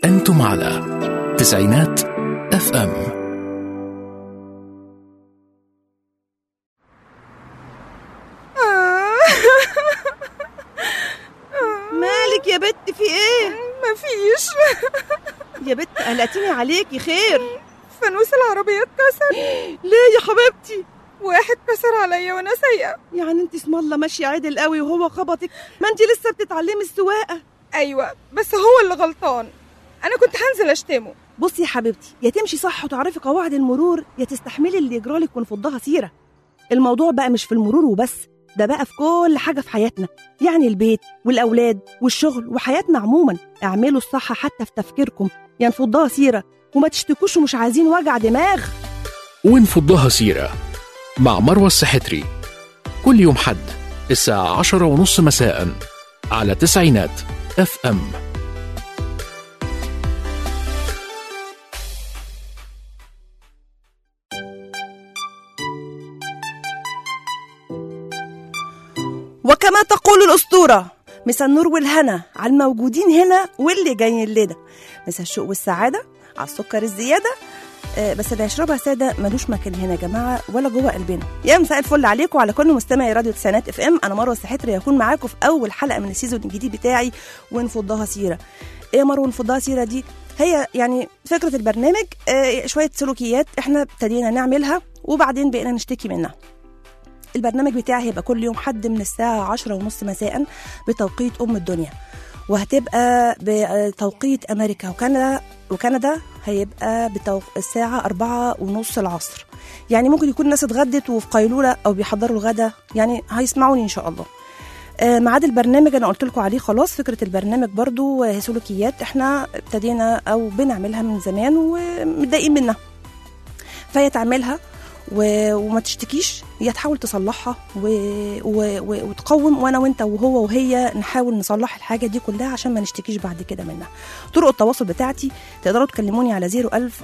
أنتم على تسعينات اف ام مالك يا بت في ايه مفيش يا بت قلقتيني عليكي خير فانوس العربية اتكسر ليه يا حبيبتي واحد كسر عليا وانا سايقة يعني انت اسم الله ماشيه عدل قوي وهو خبطك ما انت لسه بتتعلمي السواقه ايوه بس هو اللي غلطان انا كنت هنزل اشتمه بصي يا حبيبتي يا تمشي صح وتعرفي قواعد المرور يا تستحملي اللي يجرالك ونفضها سيره الموضوع بقى مش في المرور وبس ده بقى في كل حاجه في حياتنا يعني البيت والاولاد والشغل وحياتنا عموما اعملوا الصح حتى في تفكيركم يا نفضها سيره وما تشتكوش ومش عايزين وجع دماغ ونفضها سيرة مع مروة السحتري كل يوم حد الساعة عشرة ونص مساء على تسعينات اف ام وكما تقول الأسطورة مسا النور والهنا على الموجودين هنا واللي جايين لنا مسا الشوق والسعادة على السكر الزيادة آه، بس اللي هيشربها سادة ملوش مكان هنا يا جماعة ولا جوه قلبنا يا مساء الفل عليكم وعلى كل مستمعي راديو تسعينات اف ام انا مروة السحتري هكون معاكم في أول حلقة من السيزون الجديد بتاعي ونفضها سيرة ايه يا مروة نفضها سيرة دي هي يعني فكرة البرنامج آه، شوية سلوكيات احنا ابتدينا نعملها وبعدين بقينا نشتكي منها البرنامج بتاعي هيبقى كل يوم حد من الساعة عشرة ونص مساء بتوقيت أم الدنيا وهتبقى بتوقيت أمريكا وكندا وكندا هيبقى بتوق... الساعة أربعة ونص العصر يعني ممكن يكون الناس اتغدت وفي قيلولة أو بيحضروا الغدا يعني هيسمعوني إن شاء الله آه، ميعاد البرنامج انا قلت لكم عليه خلاص فكره البرنامج برضو آه، سلوكيات احنا ابتدينا او بنعملها من زمان ومتضايقين منها فهي تعملها و... وما تشتكيش هي تحاول تصلحها و... و... و... وتقوم وانا وانت وهو وهي نحاول نصلح الحاجه دي كلها عشان ما نشتكيش بعد كده منها طرق التواصل بتاعتي تقدروا تكلموني على 01000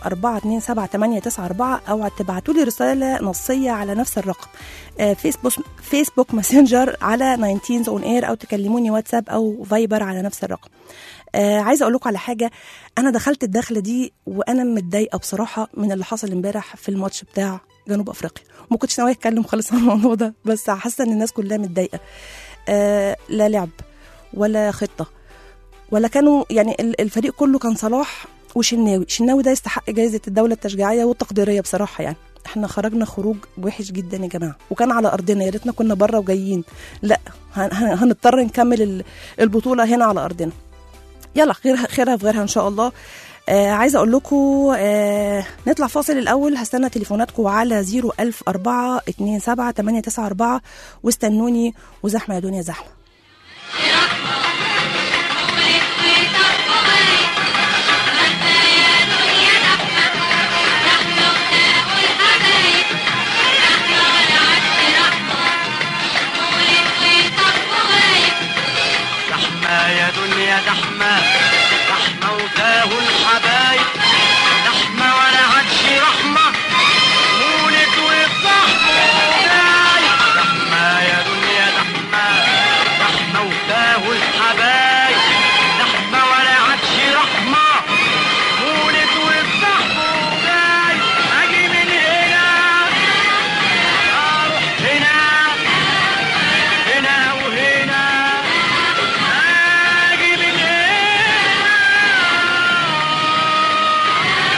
427 او تبعتوا لي رساله نصيه على نفس الرقم آه، فيسبوك فيسبوك ماسنجر على 19 اون اير او تكلموني واتساب او فايبر على نفس الرقم آه عايزه اقول لكم على حاجه انا دخلت الدخله دي وانا متضايقه بصراحه من اللي حصل امبارح في الماتش بتاع جنوب افريقيا وما كنتش ناويه اتكلم خالص عن الموضوع ده بس حاسه ان الناس كلها متضايقه آه لا لعب ولا خطه ولا كانوا يعني ال- الفريق كله كان صلاح وشناوي شناوي ده يستحق جائزه الدوله التشجيعيه والتقديريه بصراحه يعني احنا خرجنا خروج وحش جدا يا جماعه وكان على ارضنا يا ريتنا كنا بره وجايين لا هن- هن- هنضطر نكمل ال- البطوله هنا على ارضنا يلا خيرها خيرها في غيرها ان شاء الله آه عايزه اقول لكم آه نطلع فاصل الاول هستنى تليفوناتكم على 01004 27 894 واستنوني وزحمه يا دنيا زحمه زحمة يا دنيا زحمة زحمة وتاهوا الحبايب زحمة ولا عادش رحمة مولد وصاحبه جاي زحمة يا دنيا زحمة زحمة وتاهوا الحبايب زحمة ولا عادش رحمة مولد وصاحبه جاي أجي من هنا أروح هنا هنا وهنا أجي من هنا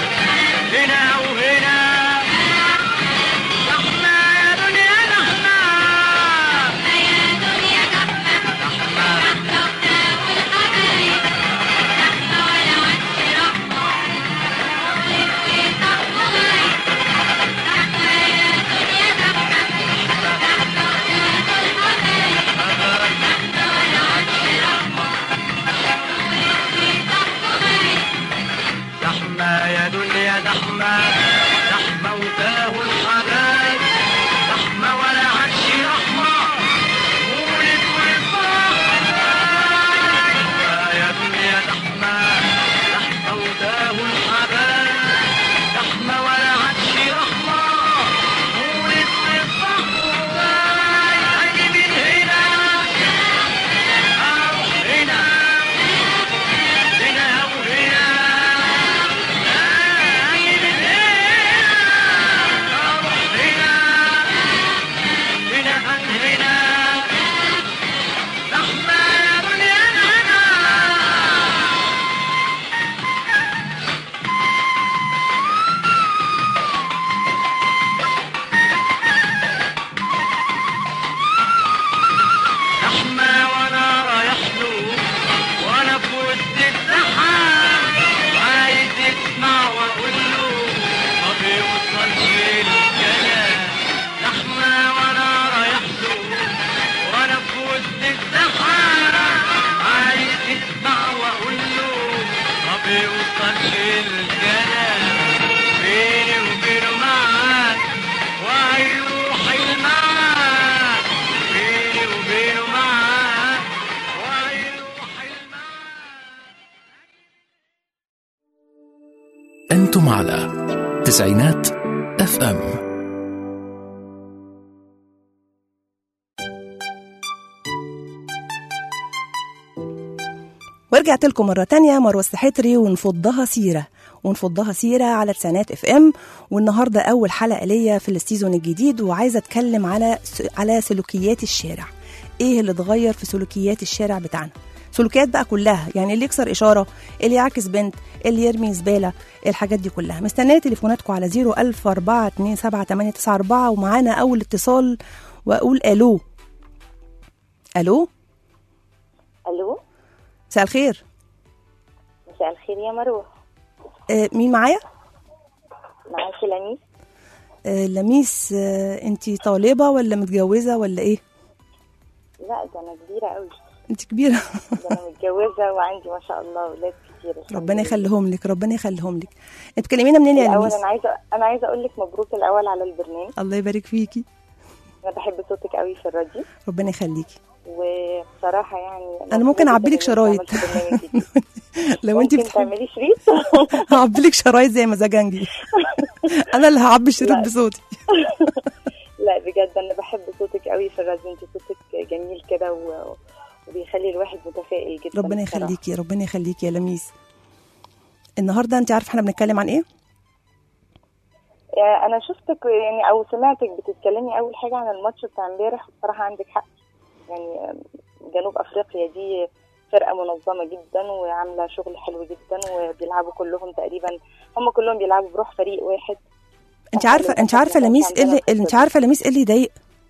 أنتم على تسعينات اف ام ورجعت لكم مرة تانية مروة السحتري ونفضها سيرة ونفضها سيرة على تسعينات اف ام والنهاردة أول حلقة ليا في السيزون الجديد وعايزة أتكلم على على سلوكيات الشارع إيه اللي اتغير في سلوكيات الشارع بتاعنا سلوكيات بقى كلها يعني اللي يكسر إشارة اللي يعكس بنت اللي يرمي زبالة الحاجات دي كلها مستنية تليفوناتكم على 010427894 ومعانا أول اتصال وأقول ألو ألو الو مساء الخير مساء الخير يا مروه آه مين معايا؟ معاكي لميس آه لميس آه انتي طالبة ولا متجوزة ولا ايه؟ لا ده انا كبيره قوي انتي كبيرة ده انا متجوزه وعندي ما شاء الله اولاد كتير الحمد ربنا لله. يخليهم لك ربنا يخليهم لك انت بتكلمينا منين يا الاول لميس؟ انا عايزه انا عايزه اقول لك مبروك الاول على البرنامج الله يبارك فيكي انا بحب صوتك قوي في الراديو ربنا يخليكي وبصراحه يعني أنا ممكن مبسوطة أعبي لك جداً إنك شرايط. عملتي برنامج جديد. لو انتي ممكن بتحبي تعملي شريط هعبي لك شرايط زي مزاجنجي انا اللي هعبي الشريط لا. بصوتي لا بجد انا بحب صوتك قوي في الراديو انت صوتك جميل كده و... وبيخلي الواحد متفائل جدا ربنا بصراحة. يخليكي ربنا يخليكي يا لميس النهارده انت عارفه احنا بنتكلم عن ايه؟ آه، انا شفتك يعني او سمعتك بتتكلمي اول حاجه عن الماتش بتاع امبارح بصراحه عندك حق يعني آه، جنوب افريقيا دي فرقه منظمه جدا وعامله شغل حلو جدا وبيلعبوا كلهم تقريبا هم كلهم بيلعبوا بروح فريق واحد انت إحنا عارفه انت للأسف عارفه ما لميس كانش ايه اللي عندنا انت الخطة عارفه لميس ايه اللي يضايق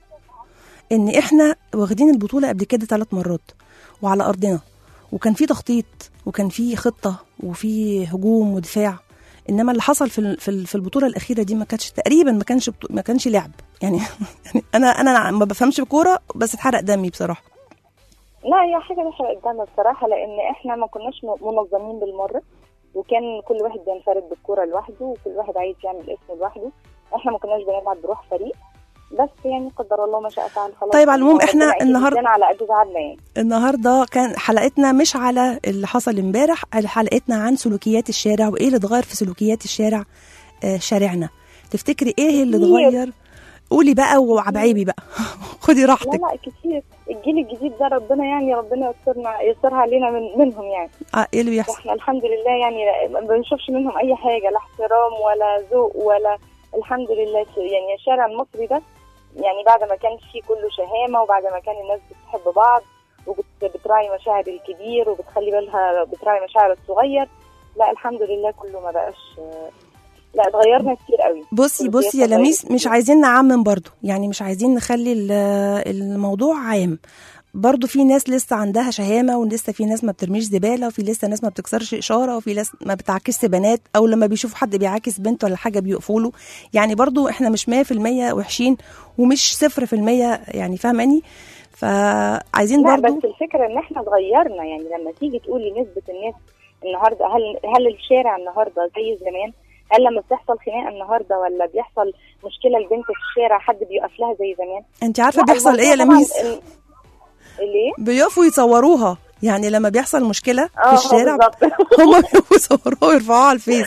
ان احنا واخدين البطوله قبل كده ثلاث مرات وعلى ارضنا وكان في تخطيط وكان في خطه وفي هجوم ودفاع انما اللي حصل في ال- في ال- في البطوله الاخيره دي ما كانش تقريبا ما كانش بطو- ما كانش لعب يعني يعني انا انا ما بفهمش في كوره بس اتحرق دمي بصراحه لا هي حاجه نحرق قدامنا بصراحه لان احنا ما كناش م- منظمين بالمره وكان كل واحد بينفرد بالكوره لوحده وكل واحد عايز يعمل اسمه لوحده احنا ما كناش بنلعب بروح فريق بس يعني قدر الله ما شاء فعل خلاص طيب، على العموم إحنا ربنا أكيد النهاردة- يدينا على قد تعبنا يعني النهارده كان حلقتنا مش على اللي حصل امبارح حلقتنا عن سلوكيات الشارع وايه اللي اتغير في سلوكيات الشارع آه شارعنا تفتكري ايه اللي كتير. اتغير قولي بقى وعبعيبي بقى خدي لا راحتك لا كتير الجيل الجديد ده ربنا يعني ربنا يسترنا يسترها علينا من منهم يعني آه ايه اللي بيحصل احنا الحمد لله يعني ما بنشوفش منهم اي حاجه لا احترام ولا ذوق ولا الحمد لله يعني الشارع المصري ده يعني بعد ما كان فيه كله شهامه وبعد ما كان الناس بتحب بعض وبتراعي مشاعر الكبير وبتخلي بالها بتراعي مشاعر الصغير لا الحمد لله كله ما بقاش لا اتغيرنا كتير قوي بصي سلوكيات بصي يا اتغيرت لميس مش كتير. عايزين نعمم برضو يعني مش عايزين نخلي ال- الموضوع عام برضو في ناس لسه عندها شهامة ولسه في ناس ما بترميش زبالة وفي لسه ناس ما بتكسرش إشارة وفي ناس ما بتعكسش بنات أو لما بيشوفوا حد بيعاكس بنت ولا حاجة بيقفوا له يعني برضو إحنا مش 100% وحشين ومش 0% يعني فاهماني فعايزين لا برضو بس الفكره ان احنا اتغيرنا يعني لما تيجي تقولي نسبه الناس النهارده هل هل الشارع النهارده زي زمان؟ هل لما بتحصل خناقه النهارده ولا بيحصل مشكله لبنت في الشارع حد بيقف لها زي زمان؟ أنت عارفة لا، بيحصل إيه يا الموضوع لميس طبعاً ال- ليه؟ بيقفوا يصوروها يعني لما بيحصل مشكلة في اه الشارع بالظبط هما بيقفوا يصوروها ويرفعوها على الفيس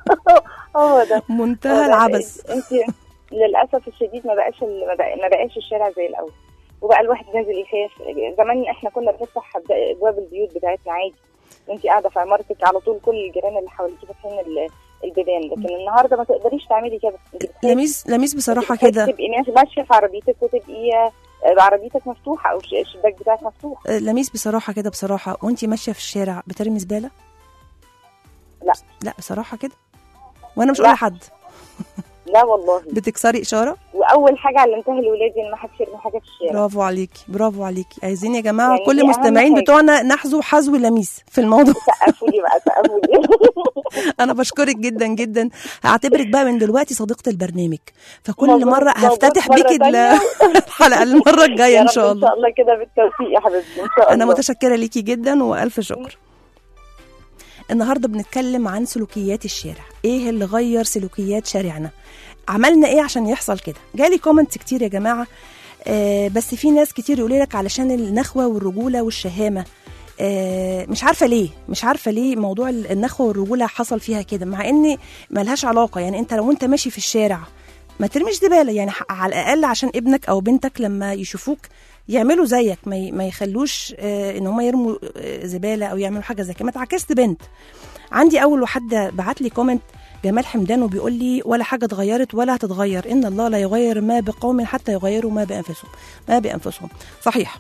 هو ده منتهى هو ده. العبث انت للاسف الشديد ما بقاش ال- ما بقى- ما بقاش الشارع زي الاول وبقى الواحد نازل يخاف زمان احنا كنا بنفتح أب- ابواب البيوت بتاعتنا عادي وانت قاعده في عمارتك على طول كل الجيران اللي حواليكي فاتحين ال- البيبان لكن النهارده ما تقدريش تعملي كده انت بتخافي. لميس لميس بصراحة بتخافي كده تبقي ماشيه ماشيه في عربيتك وتبقي آه، عربيتك مفتوحه او ش- الشباك بتاعك مفتوح لميس بصراحة كده بصراحة وانتي ماشية في الشارع بترمي زبالة؟ لا. لا بصراحة كده وانا مش لا. قولة حد لا والله بتكسري إشارة واول حاجه علمتها لاولادي ان ما حدش يرمي حاجه في الشارع برافو عليكي برافو عليكي عايزين يا جماعة يعني كل دي أهم المستمعين حاجة. بتوعنا نحذو حذو لميس في الموضوع سقفوا لي بقى سقفوا لي انا بشكرك جدا جدا هعتبرك بقى من دلوقتي صديقة البرنامج فكل مبروك، مرة مبروك هفتتح مرة بيكي ال- تانية. الحلقة المرة الجاية يا ان رب شاء ان الله شاء الله كده بالتوفيق يا حبيبتي ان شاء الله انا متشكره ليكي جدا والف شكر النهارده بنتكلم عن سلوكيات الشارع ايه اللي غير سلوكيات شارعنا عملنا ايه عشان يحصل كده جالي كومنتس كتير يا جماعه آه بس في ناس كتير يقول لك علشان النخوه والرجوله والشهامه آه، مش عارفه ليه مش عارفه ليه موضوع ال- النخوه والرجوله حصل فيها كده مع ان ملهاش علاقه يعني انت لو انت ماشي في الشارع ما ترميش زباله يعني ح- على الاقل عشان ابنك او بنتك لما يشوفوك يعملوا زيك ما ي- ما يخلوش آه، ان هم يرموا آه، زباله او يعملوا حاجه زي كده ما تعكست بنت عندي اول واحده بعت لي كومنت جمال حمدان وبيقول لي ولا حاجه اتغيرت ولا هتتغير ان الله لا يغير ما بقوم حتى يغيروا ما بانفسهم ما بانفسهم صحيح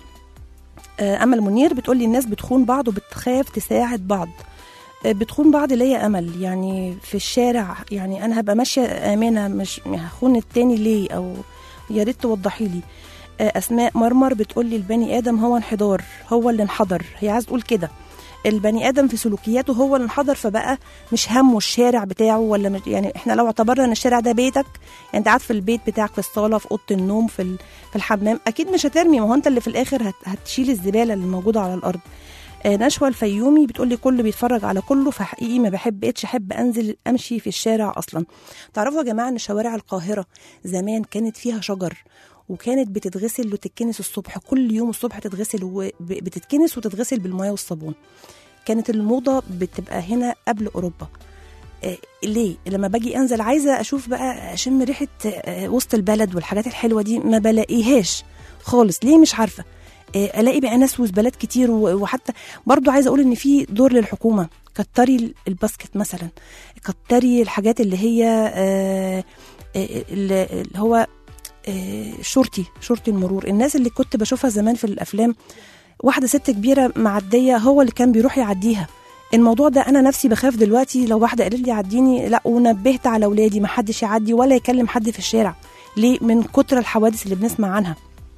آه، امل منير بتقول لي الناس بتخون بعض وبتخاف تساعد بعض آه، بتخون بعض ليا امل يعني في الشارع يعني انا هبقى ماشيه امانه مش هخون التاني ليه او يا ريت توضحي لي آه، اسماء مرمر بتقول لي البني ادم هو انحدار هو اللي انحدر هي عايز تقول كده البني ادم في سلوكياته هو اللي انحدر فبقى مش همه الشارع بتاعه ولا مش يعني احنا لو اعتبرنا ان الشارع ده بيتك يعني انت قاعد في البيت بتاعك في الصاله في اوضه النوم في ال- في الحمام اكيد مش هترمي ما هو انت اللي في الاخر هت هتشيل الزباله اللي موجوده على الارض آه، نشوى الفيومي بتقول لي كله بيتفرج على كله فحقيقي ما بحبش احب انزل امشي في الشارع اصلا تعرفوا يا جماعه ان شوارع القاهره زمان كانت فيها شجر وكانت بتتغسل وتتكنس الصبح كل يوم الصبح تتغسل وبتتكنس وتتغسل بالميه والصابون كانت الموضه بتبقى هنا قبل اوروبا آه، ليه لما باجي انزل عايزه اشوف بقى اشم ريحه آه، وسط البلد والحاجات الحلوه دي ما بلاقيهاش خالص ليه مش عارفه آه، الاقي بقى ناس وزبالات كتير و- وحتى برضو عايزه اقول ان في دور للحكومه كتري الباسكت مثلا كتري الحاجات اللي هي آه، آه، اللي اللي هو آه، شرطي شرطي المرور الناس اللي كنت بشوفها زمان في الافلام واحده ست كبيره معديه هو اللي كان بيروح يعديها الموضوع ده انا نفسي بخاف دلوقتي لو واحده قالت لي عديني لا ونبهت على اولادي ما حدش يعدي ولا يكلم حد في الشارع ليه من كتر الحوادث اللي بنسمع عنها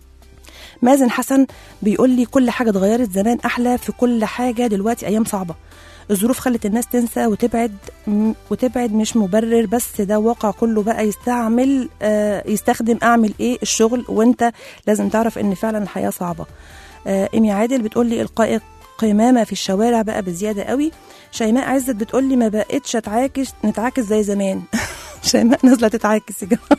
مازن حسن بيقول لي كل حاجه اتغيرت زمان احلى في كل حاجه دلوقتي ايام صعبه الظروف خلت الناس تنسى وتبعد م- وتبعد مش مبرر بس ده واقع كله بقى يستعمل آه يستخدم اعمل ايه الشغل وانت لازم تعرف ان فعلا الحياه صعبه آه ايمي عادل بتقول لي القاء قمامه في الشوارع بقى بزياده قوي شيماء عزت بتقول لي ما بقتش اتعاكس نتعاكس زي زمان شيماء نازله تتعاكس يا جماعه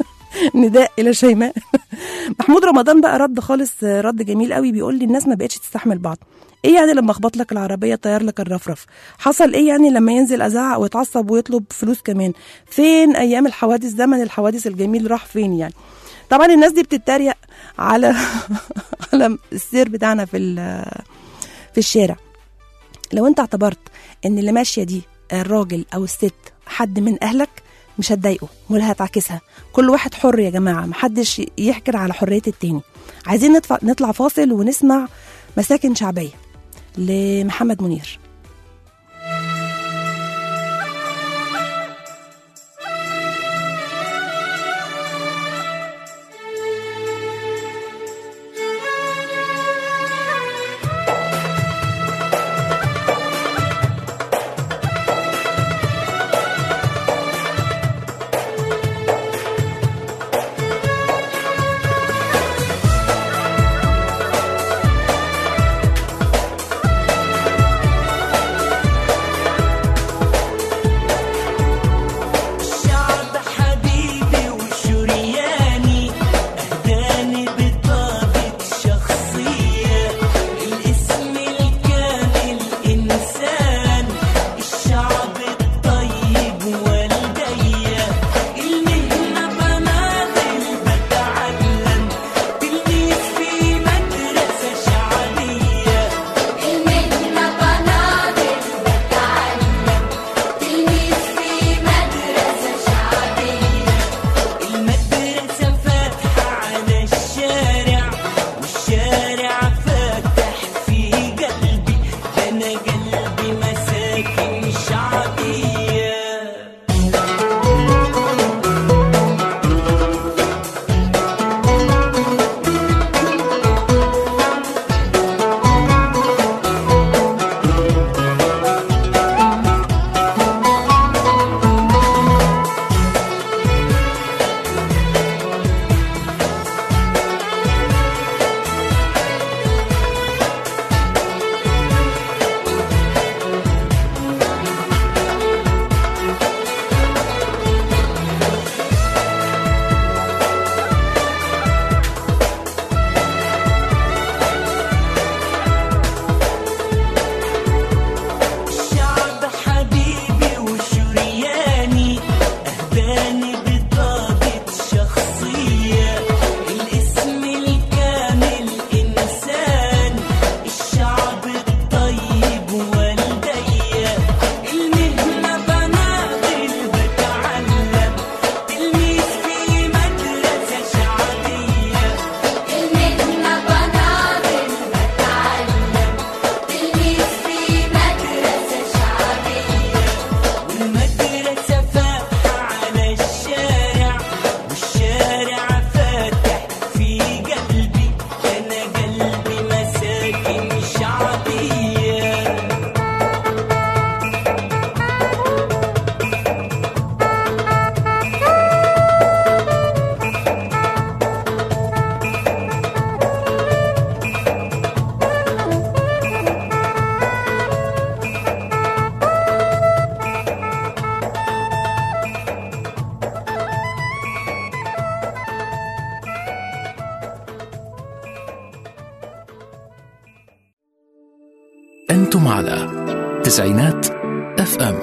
نداء الى شيماء محمود رمضان بقى رد خالص آه، رد جميل قوي بيقول لي الناس ما بقتش تستحمل بعض ايه يعني لما اخبط لك العربيه طير لك الرفرف حصل ايه يعني لما ينزل ازعق ويتعصب ويطلب فلوس كمان فين ايام الحوادث زمن الحوادث الجميل راح فين يعني طبعا الناس دي بتتريق على على السير بتاعنا في ال- في الشارع لو انت اعتبرت ان اللي ماشيه دي الراجل او الست حد من اهلك مش هتضايقه ولا هتعكسها كل واحد حر يا جماعه محدش يحكر على حريه التاني عايزين نطلع نطلع فاصل ونسمع مساكن شعبيه لمحمد منير مساكن أنتم على تسعينات اف ام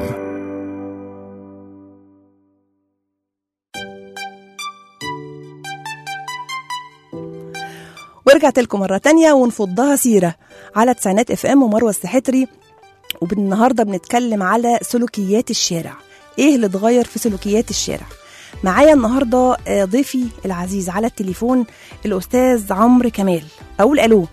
ورجعت لكم مرة تانية ونفضها سيرة على تسعينات اف ام ومروة السحتري وبالنهاردة بنتكلم على سلوكيات الشارع ايه اللي اتغير في سلوكيات الشارع معايا النهاردة آه، ضيفي العزيز على التليفون الأستاذ عمرو كمال أقول ألو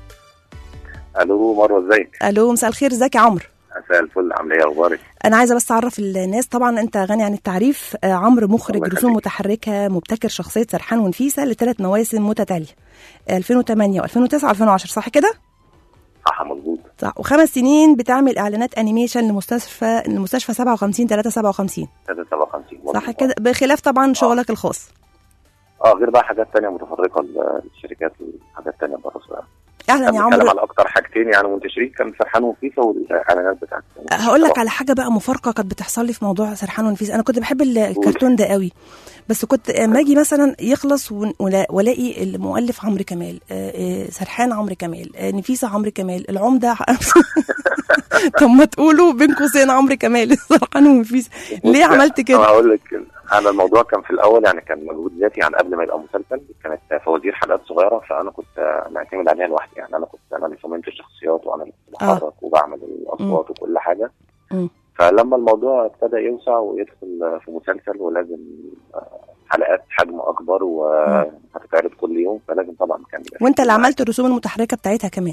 الو مروه ازيك؟ ألو مساء الخير ازيك يا عمرو مساء الفل عامله ايه اخبارك؟ انا عايزه بس اعرف الناس طبعا انت غني عن التعريف آه، عمرو مخرج الله رسوم يخليك. متحركه مبتكر شخصيه سرحان ونفيسه لثلاث مواسم متتاليه 2008 و2009 و2010 صح كده صح مظبوط صح وخمس سنين بتعمل اعلانات انيميشن لمستشفى لمستشفى 57 357 357 مظبوط. صح كده بخلاف طبعا شغلك الخاص اه غير بقى حاجات تانية متفرقه للشركات وحاجات تانية برضه اهلا يا بنتكلم عمرو على اكتر حاجتين يعني منتشرين كان سرحان وفيفا والاعلانات بتاعت هقول لك على حاجه بقى مفارقه كانت بتحصل لي في موضوع سرحان ونفيس انا كنت بحب الكرتون ده قوي بس كنت اما اجي مثلا يخلص ون- ولا- والاقي المؤلف عمرو كمال آه، آه، سرحان عمرو كمال آه، نفيسه عمرو كمال العمده طب ما تقولوا بين قوسين عمرو كمال سرحان ونفيسه ليه عملت انا كده هقول لك انا الموضوع كان في الاول يعني كان مجهود ذاتي يعني قبل ما يبقى مسلسل كانت فوازير حلقات صغيره فانا كنت معتمد عليها لوحدي يعني انا كنت انا اللي صممت الشخصيات وانا اللي كنت آه. بحرك وبعمل الاصوات وكل حاجه مم. فلما الموضوع ابتدى يوسع ويدخل في مسلسل ولازم آه، حلقات حجم اكبر وهتتعرض كل يوم فلازم طبعا كان يبقى وانت في اللي عملت الرسوم المتحركه بتاعتها كمان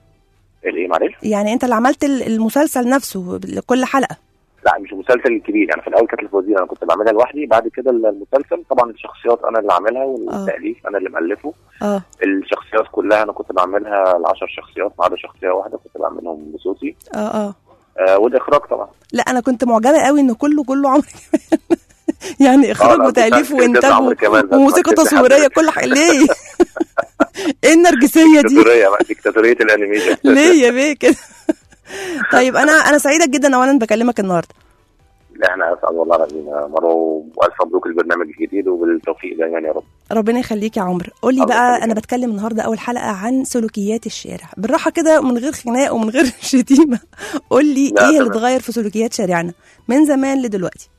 الايه معلش؟ يعني انت اللي عملت ال- المسلسل نفسه لكل حلقه لا مش المسلسل الكبير يعني في الاول كانت الفوازير انا كنت بعملها لوحدي بعد كده المسلسل طبعا الشخصيات انا اللي عاملها والتاليف انا اللي مالفه اه الشخصيات كلها انا كنت بعملها العشر شخصيات ما عدا شخصيه واحده كنت بعملهم بصوتي اه اه آه والاخراج طبعا لا انا كنت معجبه قوي ان كله كله عمرو كمال يعني اخراج لا، وتاليف كنت- كنت عمرو وانتاج كمال بس ما وموسيقى كنتش تصويريه حد- كل حاجه ليه ايه النرجسيه دي ديكتاتوريه بقى ديكتاتوريه الانيميشن ليه يا بيه كده طيب انا انا سعيده جدا اولا بكلمك النهارده احنا اسعد والله العظيم يا مروه والف مبروك البرنامج الجديد وبالتوفيق دايما يا رب ربنا يخليك يا عمرو قول لي الله بقى يخليك. انا بتكلم النهارده اول حلقه عن سلوكيات الشارع بالراحه كده ومن غير خناق ومن غير شتيمه قول لي لا، ايه اللي تمام. اتغير في سلوكيات شارعنا من زمان لدلوقتي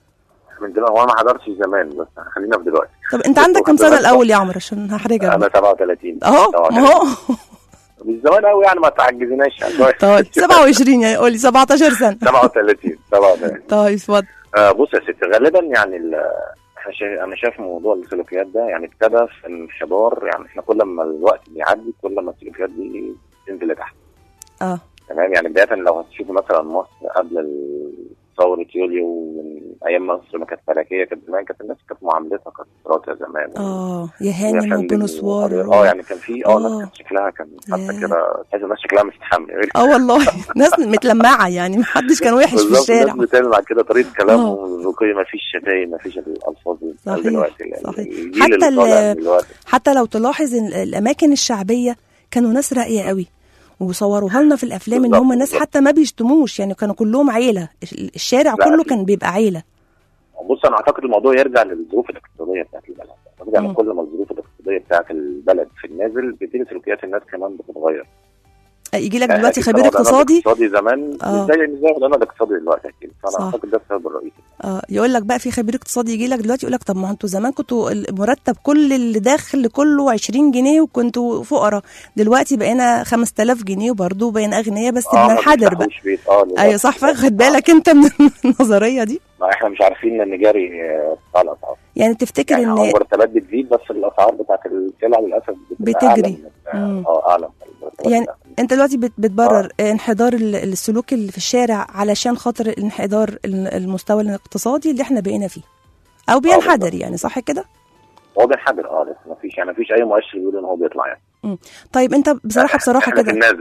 من دلوقتي هو انا ما حضرتش زمان بس خلينا في دلوقتي طب انت عندك كام سنه الاول يا عمرو عشان هحرجك انا 37 اهو ما هو مش زمان قوي يعني ما تعجزناش يعني طيب 27 يعني قول لي 17 سنه 37 37 طيب اتفضل آه بص يا ستي غالبا يعني ال- احنا شا- انا شايف موضوع السلوكيات ده يعني ابتدى في انحدار يعني احنا كل ما الوقت بيعدي كل ما السلوكيات دي تنزل لتحت اه تمام يعني بدايه لو هتشوفي مثلا مصر قبل ال- ثوره يوليو من ايام مصر ما كانت ملكيه كانت زمان كانت الناس كانت معاملتها كانت راقيه زمان اه يا ويا هانم فندم وبنسوار اه يعني كان في اه آه. ناس كانت شكلها كان حتى ياه. كده تحس الناس شكلها مستحمل غير اه والله ناس متلمعه يعني محدش كان وحش في بالظبط الشارع الناس بتلمع كده طريقه كلامهم آه. الرقي ما فيش شتايم ما فيش الالفاظ اللي بتتقال صحيح، دلوقتي يعني صحيح. الجيل حتى اللي طالع ال- دلوقتي حتى لو تلاحظ ان الاماكن الشعبيه كانوا ناس راقيه قوي وصوروها لنا في الافلام ان بالظبط، هم ناس بالظبط. حتى ما بيشتموش يعني كانوا كلهم عيله الشارع لا، كله أكيد. كان بيبقى عيله بص انا اعتقد الموضوع يرجع للظروف الاقتصاديه بتاعت البلد يرجع مم. لكل ما الظروف الاقتصاديه بتاعت البلد في النازل بتبتدي سلوكيات الناس كمان بتتغير يجي لك يعني دلوقتي أكيد خبير طبعاً الوضع اقتصادي الاقتصادي زمان آه. مش زي مش زي الوضع الاقتصادي دلوقتي اكيد صح. فانا اعتقد ده السبب الرئيسي اه يقول لك بقى في خبير اقتصادي يجي لك دلوقتي يقول لك طب ما انتوا زمان كنتوا المرتب كل اللي داخل كله 20 جنيه وكنتوا فقراء دلوقتي بقينا 5000 جنيه وبرضه بقينا اغنياء بس ما بننحدر بقى بيفتحوش بيت اه للأسف. ايوه صح فاخد بالك انت من النظريه دي ما احنا مش عارفين ان نجاري آه، ارتفاع الاسعار يعني تفتكر يعني اه ان المرتبات بتزيد بس الاسعار بتاعت السلع للاسف بتبقى بتجري. أعلى من- مم. اه اعلى من المرتبات يعني بتاعت- انت دلوقتي بت- بتبرر انحدار ال- السلوك اللي في الشارع علشان خاطر انحدار ال- المستوى الاقتصادي اللي احنا بقينا فيه او بينحدر بالظبط. يعني صح كده هو بينحدر اه لسه ما فيش يعني ما فيش اي مؤشر بيقول ان هو بيطلع يعني طيب انت بصراحه بصراحه احنا في كده النازل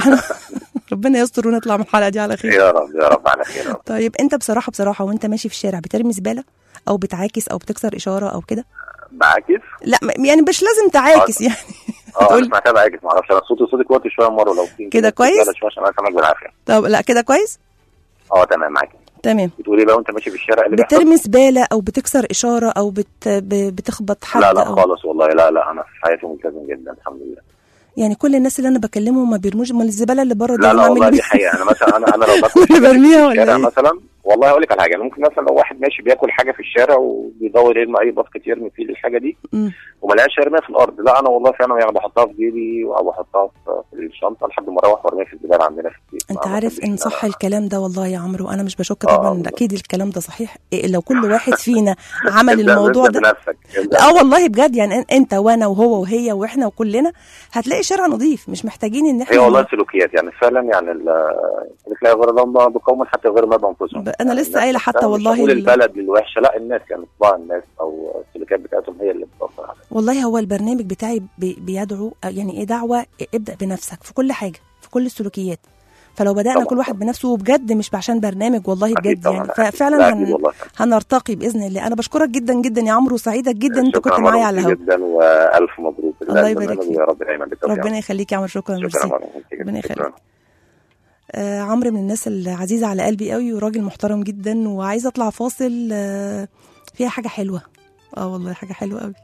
ربنا يستر ونطلع من الحلقه دي على خير يا رب يا رب على خير يا رب طيب انت بصراحه بصراحه وانت ماشي في الشارع بترمي زباله او بتعاكس او بتكسر اشاره او كده بعاكس لا م- يعني مش لازم تعاكس يعني اه انا هتقول سمعتها بعاكس ما اعرفش انا صوتي صوتك واطي شويه مره لو في كده كويس؟ لا شويه عشان انا سامعك بالعافيه طب لا كده كويس اه تمام معاكي تمام بتقولي بقى وانت ماشي في الشارع إيه اللي بيحصل بترمي زباله او بتكسر اشاره او بت... ب- بتخبط حد لا لا أو... خالص والله لا لا انا في حياتي ملتزم جدا الحمد لله يعني كل الناس اللي انا بكلمهم ما بيرموش امال الزباله اللي بره دي لا لا أعمل والله بيها؟ دي حقيقه انا مثلا انا انا لو باكل اللي حاجة برميها في ولا الشارع إيه؟ مثلا والله اقول لك على حاجه أنا ممكن مثلا لو واحد ماشي بياكل حاجه في الشارع وبيدور يرمي اي باسكت يرمي فيه الحاجه دي مم. وما لقاش يرميها في الارض لا انا والله فعلا يعني بحطها في جيبي او بحطها في في الشنطه لحد ما اروح وارميها في الزباله عندنا في البيت انت ما عارف بحبش ان أنا- صح الكلام ده والله يا عمرو انا مش بشك آه طبعا والله. اكيد الكلام ده صحيح إيه لو كل واحد فينا عمل ابدأ- الموضوع ابدأ ده بنفسك ابدأ اه والله بجد يعني أن- انت وانا وهو وهي واحنا وكلنا هتلاقي شارع نظيف مش محتاجين ان احنا هي والله سلوكيات يعني فعلا يعني ال- تلاقي غير لما بقوم حتى غير ما بانفسهم ب- أنا لسه الناس قايلة حتى نفسها مش والله هقول ال- البلد الوحشه لا الناس يعني طباع الناس او السلوكيات بتاعتهم هي اللي بتاثر عليها والله هو البرنامج بتاعي بي- بيدعو يعني ايه دعوه ابدا بنفسك في كل حاجه في كل السلوكيات فلو بدانا طبعاً. كل واحد بنفسه وبجد مش عشان برنامج والله أكيد بجد طبعاً، يعني أكيد. لا، ففعلا أكيد هن والله. هنرتقي باذن الله انا بشكرك جدا جدا يا عمرو وسعيده جدا انت شكراً كنت معايا على مرة الهواء جدا والف مبروك الله يبارك فيك. يا رب دايما بالتوفيق ربنا يخليك يا عمرو شكرا شكرا ميرسي مرة جداً. ربنا يخليك. شكراً. آه عمرو من الناس العزيزه على قلبي قوي وراجل محترم جدا وعايزه اطلع فاصل آه فيها حاجه حلوه اه والله حاجه حلوه قوي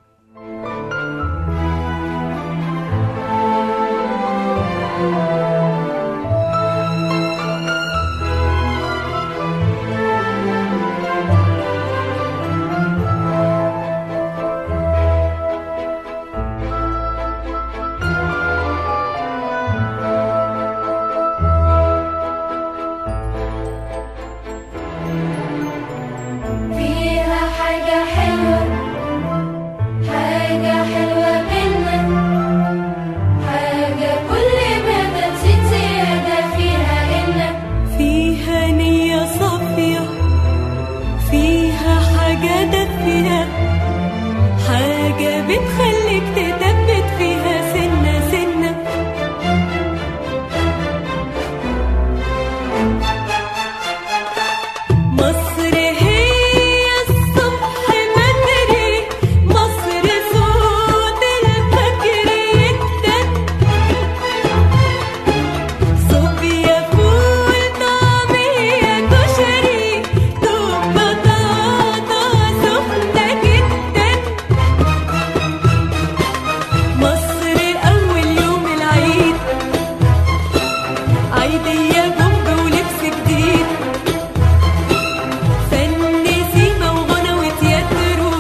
فيها حاجة حلوة حاجة حلوة منا حاجة كل ما تنسيت زيادة فيها إنك فيها نية صافية فيها حاجة دافية حاجة بتخليك تثبت فيها سنة سنة مصر هي الصبح بدري مصر صوت الفجر يدن صوبيا فول طعمية كشري دوب بطاطا سخنة جدا مصر أول يوم العيد عيدية بومب ولبس جديد فن سيما وغنى وتياترو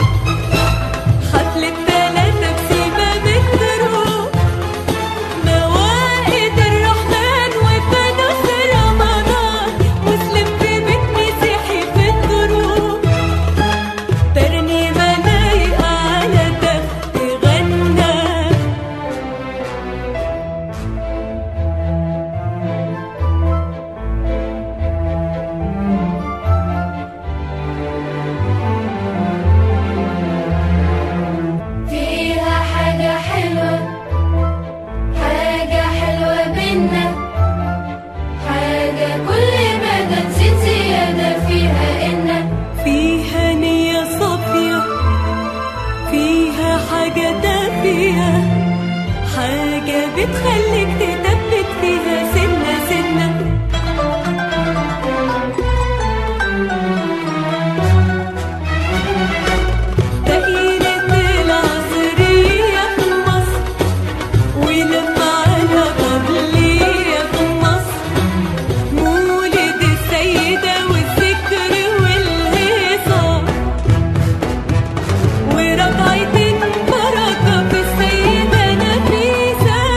حفلة تلاتة بسيما مترو موائد الرحمن وفانوس رمضان مسلم في بيت مسيحي في الدروب ترنيمة لايقة على تخت غنى فيها حاجة حلوة حاجة حلوة بينا حاجة كل ما تنسيت زيادة فيها إنك فيها نية صافية فيها حاجة دافية حاجة بتخليك تثبت فيها سنة سنة دقيقة العصرية في مصر ولما على قبلية في مصر مولد السيدة والذكر والهيصة وركعتين بركة في السيدة نفيسة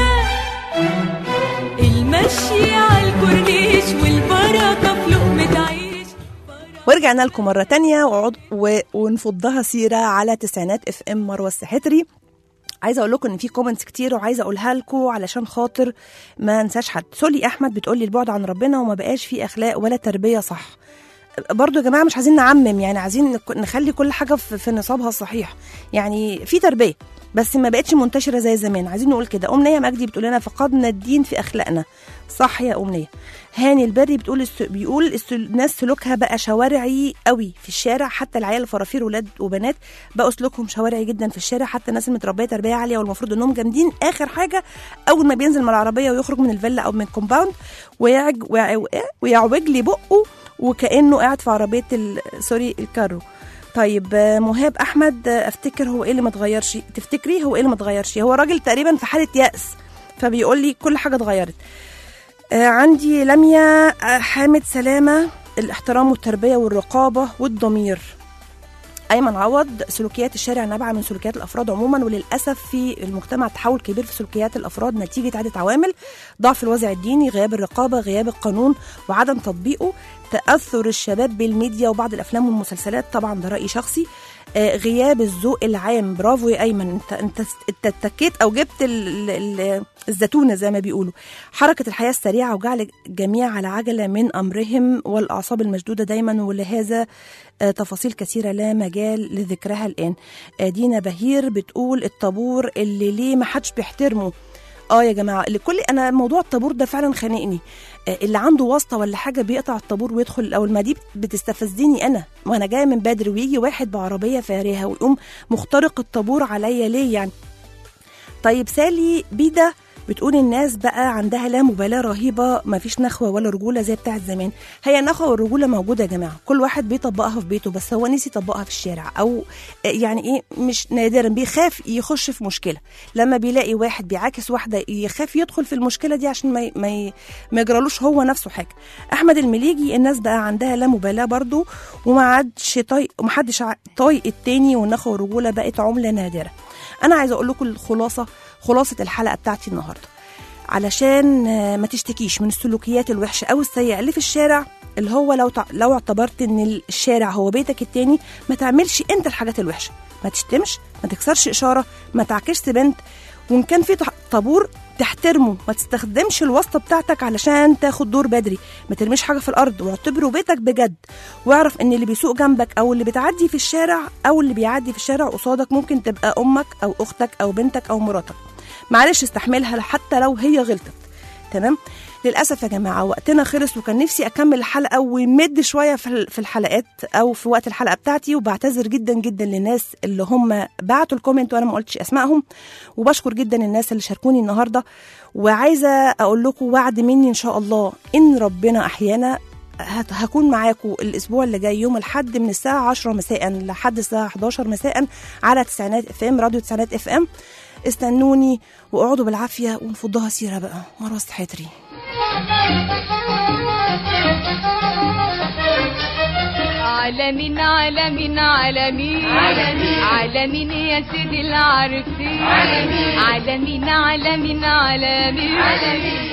المشي على الكورنيش والبركة في لقمة عيش ورجعنا لكم مرة تانية وعد و... ونفضها سيرة على تسعينات اف ام مروة السحتري عايزه اقول لكم ان في كومنتس كتير وعايزه اقولها لكم علشان خاطر ما انساش حد سولي احمد بتقول لي البعد عن ربنا وما بقاش فيه اخلاق ولا تربيه صح برضو يا جماعه مش عايزين نعمم يعني عايزين نك- نخلي كل حاجه في في نصابها الصحيح يعني في تربيه بس ما بقتش منتشره زي زمان عايزين نقول كده امنيه مجدي بتقول لنا فقدنا الدين في اخلاقنا صح يا امنيه هاني البري بتقول الس... بيقول الس... الناس سلوكها بقى شوارعي قوي في الشارع حتى العيال الفرافير ولاد وبنات بقوا سلوكهم شوارعي جدا في الشارع حتى الناس المتربيه تربيه عاليه والمفروض انهم جامدين اخر حاجه اول ما بينزل من العربيه ويخرج من الفيلا او من الكومباوند ويعج ويع- ويعوج لي بقه وكانه قاعد في عربيه ال... سوري الكارو طيب آه، مهاب احمد آه، افتكر هو ايه اللي ما اتغيرش تفتكري هو ايه اللي ما اتغيرش هو راجل تقريبا في حاله يأس فبيقول لي كل حاجه اتغيرت آه، عندي لميا آه، حامد سلامه الاحترام والتربيه والرقابه والضمير ايمن عوض سلوكيات الشارع نابعه من سلوكيات الافراد عموما وللاسف في المجتمع تحول كبير في سلوكيات الافراد نتيجه عده عوامل ضعف الوازع الديني غياب الرقابه غياب القانون وعدم تطبيقه تاثر الشباب بالميديا وبعض الافلام والمسلسلات طبعا ده راي شخصي آه، غياب الذوق العام برافو يا ايمن انت انت انت اتكيت او جبت ال ال الزتونه زي ما بيقولوا حركه الحياه السريعه وجعل الجميع على عجله من امرهم والاعصاب المشدوده دايما ولهذا آه، تفاصيل كثيره لا مجال لذكرها الان آه، دينا بهير بتقول الطابور اللي ليه ما حدش بيحترمه اه يا جماعه اللي كل انا موضوع الطابور ده فعلا خانقني آه، اللي عنده واسطه ولا حاجه بيقطع الطابور ويدخل الاول ما دي بتستفزني انا وانا جايه من بدري ويجي واحد بعربيه فارهه ويقوم مخترق الطابور عليا ليه يعني طيب سالي بيدا بتقول الناس بقى عندها لا مبالاة رهيبة ما فيش نخوة ولا رجولة زي بتاعت زمان هي النخوة والرجولة موجودة يا جماعة كل واحد بيطبقها في بيته بس هو نسي يطبقها في الشارع أو آه، يعني إيه مش نادرا بيخاف يخش في مشكلة لما بيلاقي واحد بيعاكس واحدة يخاف يدخل في المشكلة دي عشان ما ي- ما, ي- ما يجرالوش هو نفسه حاجة أحمد المليجي الناس بقى عندها لا مبالاة برضو وما عادش طايق ومحدش ع- طايق التاني والنخوة والرجولة بقت عملة نادرة أنا عايزة أقول لكم الخلاصة خلاصة الحلقة بتاعتي النهاردة علشان آه، ما تشتكيش من السلوكيات الوحشة أو السيئة اللي في الشارع اللي هو لو تع... لو اعتبرت ان الشارع هو بيتك التاني ما تعملش انت الحاجات الوحشه ما تشتمش ما تكسرش اشاره ما تعكسش بنت وان كان في تح- طابور تحترمه ما تستخدمش الواسطه بتاعتك علشان تاخد دور بدري ما ترميش حاجه في الارض واعتبره بيتك بجد واعرف ان اللي بيسوق جنبك او اللي بتعدي في الشارع او اللي بيعدي في الشارع قصادك ممكن تبقى امك او اختك او بنتك او مراتك معلش استحملها حتى لو هي غلطت تمام للاسف يا جماعه وقتنا خلص وكان نفسي اكمل الحلقه ومد شويه في ال- في الحلقات او في وقت الحلقه بتاعتي وبعتذر جدا جدا للناس اللي هم بعتوا الكومنت وانا ما قلتش اسمائهم وبشكر جدا الناس اللي شاركوني النهارده وعايزه اقول لكم وعد مني ان شاء الله ان ربنا احيانا هت- هكون معاكم الاسبوع اللي جاي يوم الاحد من الساعه 10 مساء لحد الساعه 11 مساء على تسعينات اف ام راديو تسعينات اف ام استنوني واقعدوا بالعافيه ونفضها سيره بقى مروه حياتري عالمين عالمين عالمين عالمين عالمين يا سيدي العارفين عالمين عالمين عالمين عالمين عالمين